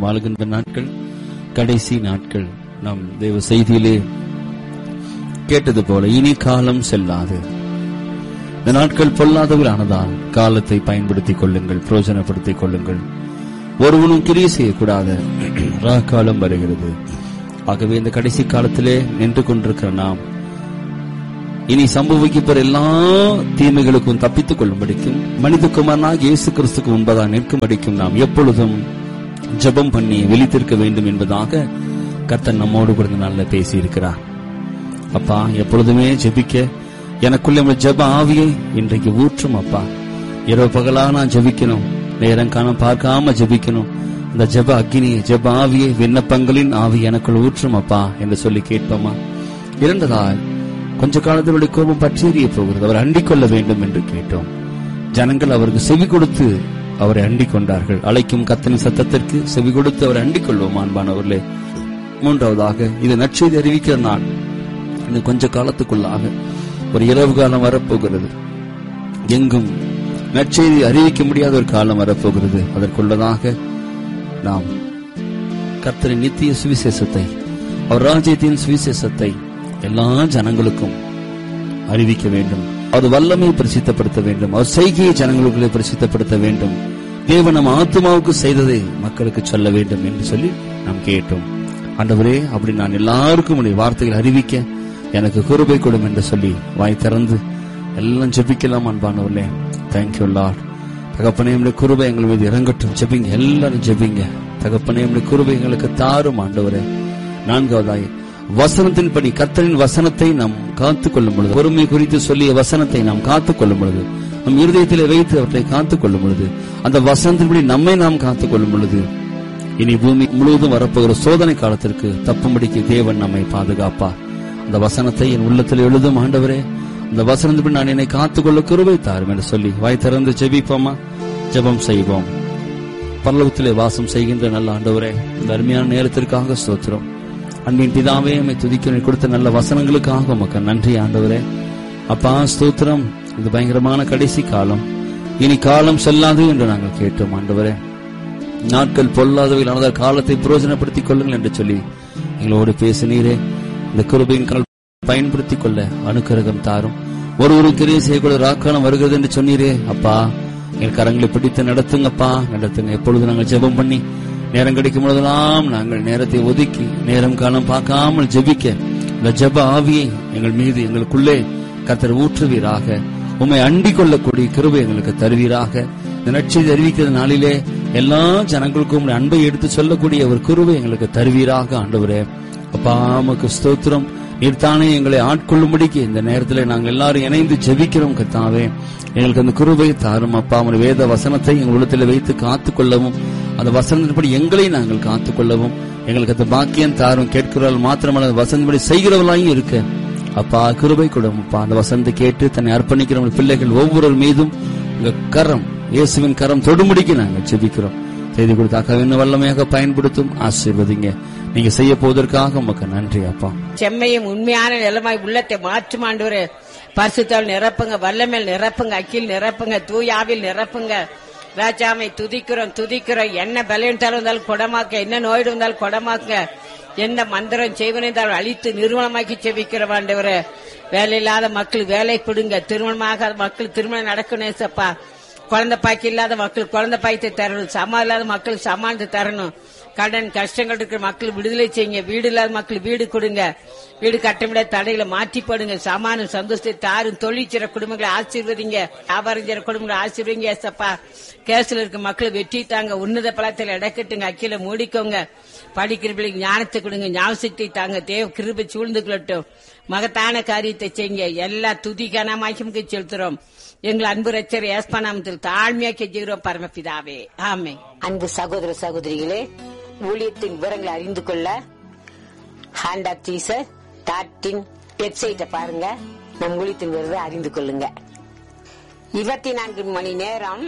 நாம் வாழ்கின்ற நாட்கள் கடைசி நாட்கள் நாம் தேவ செய்தியிலே கேட்டது போல இனி காலம் செல்லாது இந்த நாட்கள் பொல்லாதவர்களானதால் காலத்தை பயன்படுத்திக் கொள்ளுங்கள் பிரயோஜனப்படுத்திக் கொள்ளுங்கள் ஒருவனும் கிரியை செய்யக்கூடாத காலம் வருகிறது ஆகவே இந்த கடைசி காலத்திலே நின்று கொண்டிருக்கிற நாம் இனி சம்பவிக்கப்போற எல்லா தீமைகளுக்கும் தப்பித்துக் கொள்ளும்படிக்கும் மனிதகுமாரனாக இயேசு கிறிஸ்துக்கு முன்பதாக நிற்கும்படிக்கும் நாம் எப்பொழுதும் ஜெபம் பண்ணி விழித்திருக்க வேண்டும் என்பதாக கர்த்தர் நம்மோடு கூட நல்ல பேசி இருக்கிறார் அப்பா எப்பொழுதுமே ஜெபிக்க எனக்குள்ள உள்ள ஜெப ஆவியை இன்றைக்கு ஊற்றும் அப்பா இரவு பகலா நான் ஜெபிக்கணும் நேரம் காண பார்க்காம ஜெபிக்கணும் அந்த ஜெப அக்னியை ஜெப ஆவியை விண்ணப்பங்களின் ஆவி எனக்குள் ஊற்றும் அப்பா என்று சொல்லி கேட்போமா இரண்டதாய் கொஞ்ச காலத்தினுடைய கோபம் பற்றி போகிறது அவர் அண்டிக் கொள்ள வேண்டும் என்று கேட்டோம் ஜனங்கள் அவருக்கு செவி கொடுத்து அவரை அண்டிக் கொண்டார்கள் அழைக்கும் கத்தனின் சத்தத்திற்கு செவி கொடுத்து அவரை அண்டிக் கொள்வோம் அன்பானவர்களே மூன்றாவதாக இது நற்செய்தி அறிவிக்கிற நாள் இன்னும் கொஞ்ச காலத்துக்குள்ளாக ஒரு இரவு காலம் வரப்போகிறது எங்கும் நற்செய்தி அறிவிக்க முடியாத ஒரு காலம் வரப்போகிறது அதற்குள்ளதாக நாம் கர்த்தரின் நித்திய சுவிசேஷத்தை அவர் ராஜ்யத்தின் சுவிசேஷத்தை எல்லா ஜனங்களுக்கும் அறிவிக்க வேண்டும் அது வல்லமை பிரசித்தப்படுத்த வேண்டும் அவர் செய்கையை ஜனங்களுக்குள்ளே பிரசித்தப்படுத்த வேண்டும் தேவன் நம் ஆத்மாவுக்கு செய்ததை மக்களுக்கு சொல்ல வேண்டும் என்று சொல்லி நாம் கேட்டோம் ஆண்டவரே அப்படி நான் எல்லாருக்கும் உடைய வார்த்தைகள் அறிவிக்க எனக்கு குருபை கொடும் என்று சொல்லி வாய் திறந்து எல்லாம் ஜெபிக்கலாம் அன்பானவர்களே தேங்க்யூ லார்ட் தகப்பனே உடைய குருபை எங்கள் மீது இறங்கட்டும் ஜெபிங்க எல்லாரும் ஜெபிங்க தகப்பனே உடைய குருபை எங்களுக்கு தாரும் ஆண்டவரே நான்காவதாய் வசனத்தின்படி கர்த்தரின் வசனத்தை நாம் காத்துக் கொள்ளும் பொழுது பொறுமை குறித்து சொல்லிய வசனத்தை நாம் காத்துக் கொள்ளும் பொழுது நம் இருதயத்திலே வைத்து அவற்றை காத்துக் கொள்ளும் பொழுது அந்த வசனத்தின்படி நம்மை நாம் காத்துக் கொள்ளும் பொழுது இனி பூமி முழுவதும் வரப்போகிற சோதனை காலத்திற்கு தப்பும்படிக்கு தேவன் நம்மை பாதுகாப்பார் அந்த வசனத்தை என் உள்ளத்தில் எழுதும் ஆண்டவரே அந்த வசனத்தின்படி நான் என்னை காத்துக்கொள்ள குருவை தாரும் என்று சொல்லி வாய் திறந்து ஜெபிப்போமா ஜெபம் செய்வோம் பரலோகத்திலே வாசம் செய்கின்ற நல்ல ஆண்டவரே இந்த அருமையான நேரத்திற்காக ஸ்தோத்திரம் அன்பின் பிதாவே உம்மை துதிக்க நீர் கொடுத்த நல்ல வசனங்களுக்காக உமக்கு நன்றி ஆண்டவரே அப்பா ஸ்தோத்திரம் இது பயங்கரமான கடைசி காலம் இனி காலம் செல்லாது என்று நாங்கள் கேட்டோம் ஆண்டவரே நாட்கள் பொல்லாதவையில் ஆனதால் காலத்தை பிரயோஜனப்படுத்திக் கொள்ளுங்கள் என்று சொல்லி எங்களோடு பேசினீரே இந்த கிருபையின் கால் பயன்படுத்திக் கொள்ள அனுக்கிரகம் தாரும் ஒரு ஒரு கிரியை செய்யக்கூட ராக்காலம் வருகிறது என்று சொன்னீரே அப்பா எங்கள் கரங்களை பிடித்து நடத்துங்கப்பா நடத்துங்க எப்பொழுது நாங்கள் ஜெபம் பண்ணி நேரம் கிடைக்கும் பொழுதெல்லாம் நாங்கள் நேரத்தை ஒதுக்கி நேரம் காலம் பார்க்காமல் ஜெபிக்க இந்த ஜெப ஆவியை எங்கள் மீது எங்களுக்குள்ளே கத்தர் ஊற்றுவீராக உம்மை அண்டிக் கொள்ளக்கூடிய கிருபை எங்களுக்கு தருவீராக இந்த நட்செய்தி அறிவிக்கிற நாளிலே எல்லா ஜனங்களுக்கும் உம்முடைய அன்பை எடுத்து சொல்லக்கூடிய ஒரு கிருபை எங்களுக்கு தருவீராக ஆண்டவரே அப்பா உமக்கு ஸ்தோத்திரம் நீர்தானே எங்களை ஆட்கொள்ளும்படிக்கு இந்த நேரத்தில் நாங்கள் எல்லாரும் இணைந்து ஜெபிக்கிறோம் கத்தாவே எங்களுக்கு அந்த குருவை தாரும் அப்பா அவர் வேத வசனத்தை எங்கள் உள்ளத்தில் வைத்து காத்துக்கொள்ளவும் அந்த வசனத்தின்படி எங்களை நாங்கள் காத்துக்கொள்ளவும் எங்களுக்கு அந்த பாக்கியம் தாரும் கேட்கிறவர்கள் மாத்திரமல்ல அந்த வசனப்படி செய்கிறவர்களாயும் இருக்க அப்பா கிருபை கொடும் அப்பா அந்த வசனத்தை கேட்டு தன்னை அர்ப்பணிக்கிற உங்கள் பிள்ளைகள் ஒவ்வொரு மீதும் உங்க கரம் இயேசுவின் கரம் தொடுமுடிக்கு நாங்கள் ஜெபிக்கிறோம் செய்தி கொடுத்தாக்க இன்னும் வல்லமையாக பயன்படுத்தும் ஆசீர்வதிங்க நீங்க செய்ய போவதற்காக உமக்கு நன்றி அப்பா செம்மையும் உண்மையான நிலமாய் உள்ளத்தை மாற்றும் ஆண்டவரே பரிசுத்தால் நிரப்புங்க வல்லமேல் நிரப்புங்க அக்கில் நிரப்புங்க தூயாவில் நிரப்புங்க ராஜாமை துதிக்கிறோம் துதிக்கிறோம் என்ன பலவீனத்தால் இருந்தாலும் குடமாக்க என்ன நோய் இருந்தாலும் குடமாக்க எந்த மந்திரம் செய்வன இருந்தாலும் அழித்து நிறுவனமாக்கி செவிக்கிறோம் ஆண்டவரே வேலை இல்லாத மக்கள் வேலை கொடுங்க திருமணமாகாத மக்கள் திருமணம் நடக்கணும் சப்பா குழந்தை பாக்கி இல்லாத மக்கள் குழந்தை பாய்த்தை தரணும் சமா இல்லாத மக்கள் சமாளித்து தரணும் கடன் கஷ்டங்கள் இருக்கிற மக்கள் விடுதலை செய்யுங்க வீடு இல்லாத மக்கள் வீடு கொடுங்க வீடு கட்டமிட தடையில மாற்றி போடுங்க சமானம் சந்தோஷத்தை தாரும் தொழில் செய்ற குடும்பங்களை ஆசீர்வதிங்க வியாபாரம் செய்ற குடும்பங்களை ஆசீர்வதிங்க ஏசப்பா கேஸ்ல இருக்க மக்கள் வெற்றி தாங்க உன்னத பலத்தில் இடக்கட்டுங்க அக்கீல மூடிக்கோங்க படிக்கிற பிள்ளைங்க ஞானத்தை கொடுங்க ஞாபகத்தை தாங்க தேவ கிருபை சூழ்ந்து கொள்ளட்டும் மகத்தான காரியத்தை செய்யுங்க எல்லா துதி கனமாக்கி செலுத்துறோம் எங்கள் அன்பு ரச்சர் ஏஸ்பனாமத்தில் தாழ்மையா கெஞ்சுகிறோம் பரமபிதாவே ஆமே அன்பு சகோதர சகோதரிகளே ஊழியத்தின் விவரங்களை அறிந்து கொள்ள ஹேண்ட் ஆப் டீசர் டாட்டின் வெப்சைட்டை பாருங்க நம் ஊழியத்தின் விவரத்தை அறிந்து கொள்ளுங்க இருபத்தி நான்கு மணி நேரம்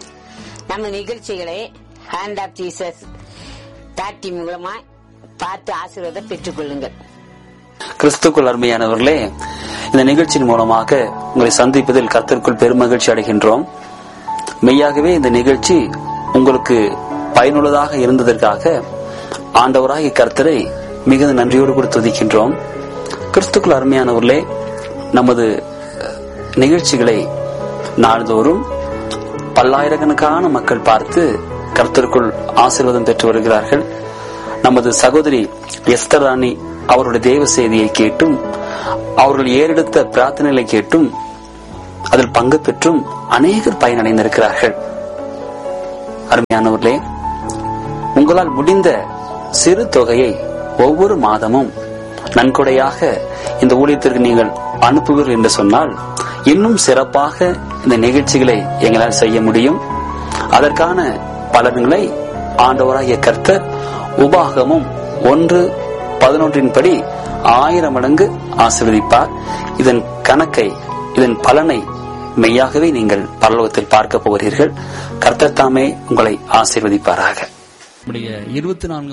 நம்ம நிகழ்ச்சிகளை ஹேண்ட் ஆப் டீசர்ஸ் டாட்டி மூலமா பார்த்து ஆசீர்வாதம் பெற்றுக் கொள்ளுங்கள் கிறிஸ்துக்குள் அருமையானவர்களே இந்த நிகழ்ச்சியின் மூலமாக உங்களை சந்திப்பதில் கர்த்தருக்குள் பெருமகிழ்ச்சி அடைகின்றோம் மெய்யாகவே இந்த நிகழ்ச்சி உங்களுக்கு பயனுள்ளதாக இருந்ததற்காக ஆண்டவராகிய கர்த்தரை மிகுந்த நன்றியோடு கூட துதிக்கின்றோம் கிறிஸ்துக்குள் அருமையானவர்களே நமது நிகழ்ச்சிகளை நாள்தோறும் பல்லாயிரக்கணக்கான மக்கள் பார்த்து கர்த்தருக்குள் ஆசீர்வாதம் பெற்று வருகிறார்கள் நமது சகோதரி எஸ்தர் ராணி அவருடைய தேவ செய்தியை கேட்டும் அவர்கள் ஏறெடுத்த பிரார்த்தனைகளை கேட்டும் அதில் பங்கு பெற்றும் அநேகர் பயனடைந்திருக்கிறார்கள் அருமையானவர்களே உங்களால் முடிந்த சிறு தொகையை ஒவ்வொரு மாதமும் நன்கொடையாக இந்த ஊழியத்திற்கு நீங்கள் அனுப்புவீர்கள் என்று சொன்னால் இன்னும் சிறப்பாக இந்த நிகழ்ச்சிகளை எங்களால் செய்ய முடியும் அதற்கான பலன்களை ஆண்டவராகிய கர்த்தர் உபாகமும் ஒன்று பதினொன்றின் படி ஆயிரம் மடங்கு ஆசீர்வதிப்பார் இதன் கணக்கை இதன் பலனை மெய்யாகவே நீங்கள் பரலோகத்தில் பார்க்க போகிறீர்கள் கர்த்தர் தாமே உங்களை ஆசீர்வதிப்பாராக நம்முடைய இருபத்தி நான்கு